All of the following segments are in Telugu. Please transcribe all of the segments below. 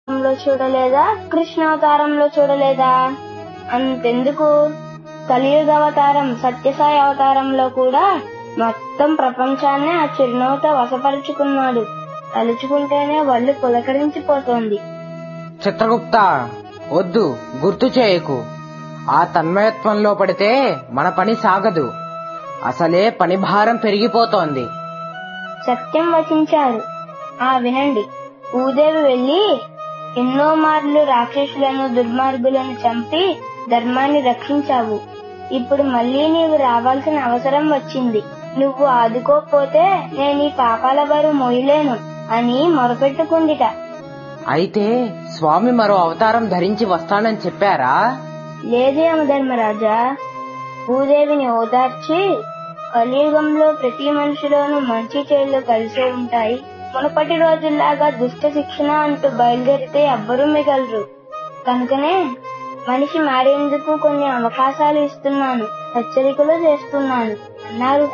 లో చూడలేదా కృష్ణావతారంలో చూడలేదా అంతెందుకు కలియుగ అవతారం సత్యసాయి అవతారంలో కూడా మొత్తం ప్రపంచాన్నే ఆ చిరునవ్వుతో వశపరుచుకున్నాడు తలుచుకుంటేనే వల్లు పులకరించిపోతోంది చిత్రగుప్త వద్దు గుర్తు చేయకు ఆ తన్మయత్వంలో పడితే మన పని సాగదు అసలే పని భారం పెరిగిపోతోంది సత్యం వచించారు ఆ వినండి భూదేవి వెళ్లి ఎన్నో మార్లు రాక్షసులను దుర్మార్గులను చంపి ధర్మాన్ని రక్షించావు ఇప్పుడు మళ్ళీ నీవు రావాల్సిన అవసరం వచ్చింది నువ్వు ఆదుకోకపోతే నేను ఈ పాపాల బరువు మోయలేను అని మొరపెట్టుకుందిట అయితే స్వామి మరో అవతారం ధరించి వస్తానని చెప్పారా లేదే యమధర్మరాజా భూదేవిని ఓదార్చి కలియుగంలో ప్రతి మనిషిలోనూ మంచి చెడులు కలిసే ఉంటాయి మునపటి రోజుల్లాగా దుష్ట శిక్షణ అంటూ బయలుదేరితే ఎవ్వరూ మిగలరు కనుకనే మనిషి మారేందుకు కొన్ని అవకాశాలు ఇస్తున్నాను హెచ్చరికలు చేస్తున్నాను అన్నారుట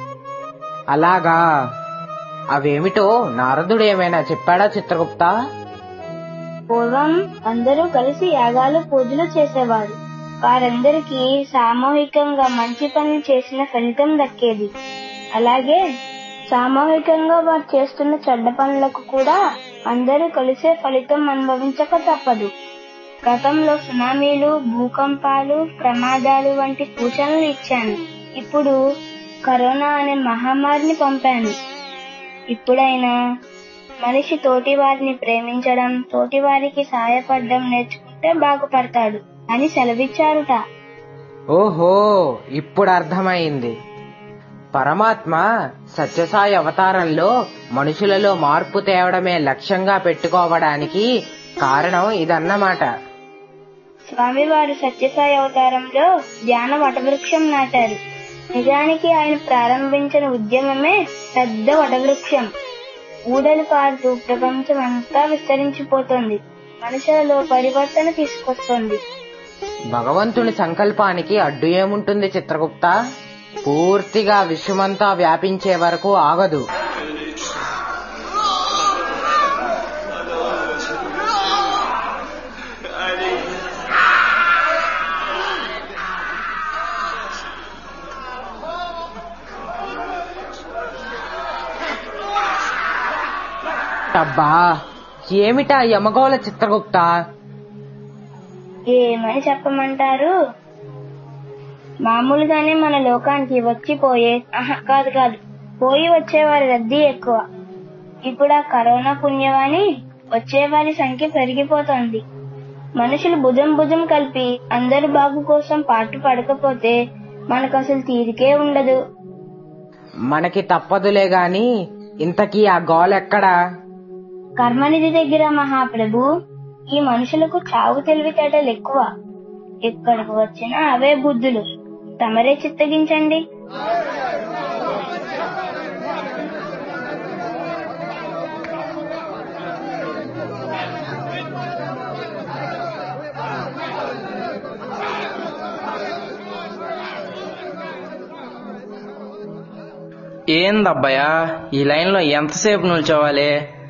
అలాగా అవేమిటో నారదుడు ఏమైనా చెప్పాడా చిత్రగుప్త పూర్వం అందరూ కలిసి యాగాలు పూజలు చేసేవారు వారందరికీ సామూహికంగా మంచి పనులు చేసిన ఫలితం దక్కేది అలాగే సామూహికంగా వారు చేస్తున్న చెడ్డ పనులకు కూడా అందరూ కలిసే ఫలితం అనుభవించక తప్పదు గతంలో సునామీలు భూకంపాలు ప్రమాదాలు వంటి సూచనలు ఇచ్చాను ఇప్పుడు కరోనా అనే మహమ్మారిని పంపాను ఇప్పుడైనా మనిషి తోటి వారిని ప్రేమించడం తోటి వారికి సహాయపడడం నేర్చుకుంటే బాగుపడతాడు అని సెలవిచ్చారుట ఓహో ఇప్పుడు అర్థమైంది పరమాత్మ సత్యసాయి అవతారంలో మనుషులలో మార్పు తేవడమే లక్ష్యంగా పెట్టుకోవడానికి కారణం ఇదన్నమాట స్వామివారు సత్యసాయి అవతారంలో ధ్యాన వటవృక్షం నాటారు నిజానికి ఆయన ప్రారంభించిన ఉద్యమమే పెద్ద వటవృక్షం ఊడలు పారుతూ ప్రపంచం అంతా విస్తరించిపోతోంది మనుషులలో పరివర్తన తీసుకొస్తుంది భగవంతుని సంకల్పానికి అడ్డు ఏముంటుంది చిత్రగుప్త పూర్తిగా విశ్వమంతా వ్యాపించే వరకు ఆగదు అబ్బా ఏమిటా యమగోళ చిత్రగుప్త ఏమని చెప్పమంటారు మామూలుగానే మన లోకానికి వచ్చిపోయే ఆహా కాదు కాదు పోయి వచ్చేవారి రద్దీ ఎక్కువ ఇప్పుడు ఆ కరోనా పుణ్యమని వచ్చేవారి సంఖ్య పెరిగిపోతోంది మనుషులు భుజం భుజం కలిపి అందరి బాగు కోసం పాటు పడకపోతే మనకు అసలు తీరికే ఉండదు మనకి తప్పదులే గాని ఇంతకీ ఆ గోలెక్కడా కర్మనిధి దగ్గర మహాప్రభు ఈ మనుషులకు చావు తెలివితేటలు ఎక్కువ ఎక్కడికి వచ్చినా అవే బుద్ధులు తమరే చిత్తగించండి ఏందబ్బయ్యా ఈ లైన్లో ఎంతసేపు నిల్చోవాలి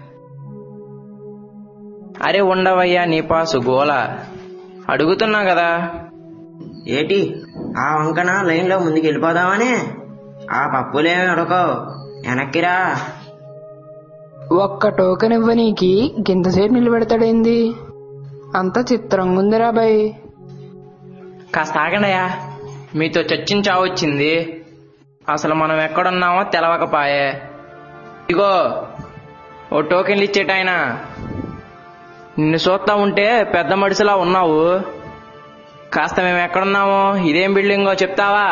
అరే ఉండవయ్యా నీ పాసు గోల అడుగుతున్నా కదా ఏటి ఆ వంకన లైన్లో ముందుకు వెళ్ళిపోదామని ఆ పప్పులేమి ఉడకవు వెనక్కిరా ఒక్క టోకెన్ ఇవ్వనీకి గింతసేపు నిలబెడతాడేంది అంత చిత్రంగా ఉందిరా బాయ్ కాస్త ఆగండియా మీతో చర్చించావచ్చింది అసలు మనం ఎక్కడున్నామో తెలవకపాయే ఇగో ఓ టోకెన్లు ఇచ్చేటాయన నిన్ను చూస్తా ఉంటే పెద్ద మడిసిలా ఉన్నావు కాస్త మేము ఎక్కడున్నామో ఇదేం బిల్డింగో చెప్తావా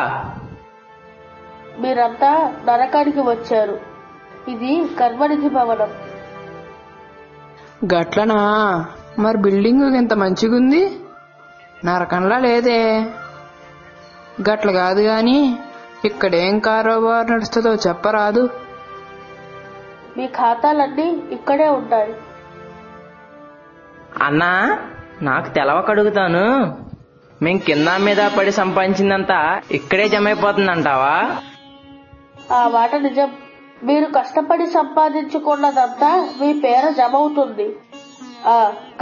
మీరంతా నరకానికి వచ్చారు ఇది కర్మనిధి భవనం గట్లనా మరి బిల్డింగ్ ఇంత మంచిగుంది నరకంలా లేదే గట్ల కాదు గాని ఇక్కడేం కారోబార్ నడుస్తుందో చెప్పరాదు మీ ఖాతాలన్నీ ఇక్కడే ఉంటాయి అన్నా నాకు తెలవక అడుగుతాను మేం కింద మీద పడి సంపాదించిందంతా ఇక్కడే జమ అయిపోతుందంటావా ఆ మాట నిజం మీరు కష్టపడి సంపాదించుకున్నదంతా మీ పేర జమ అవుతుంది ఆ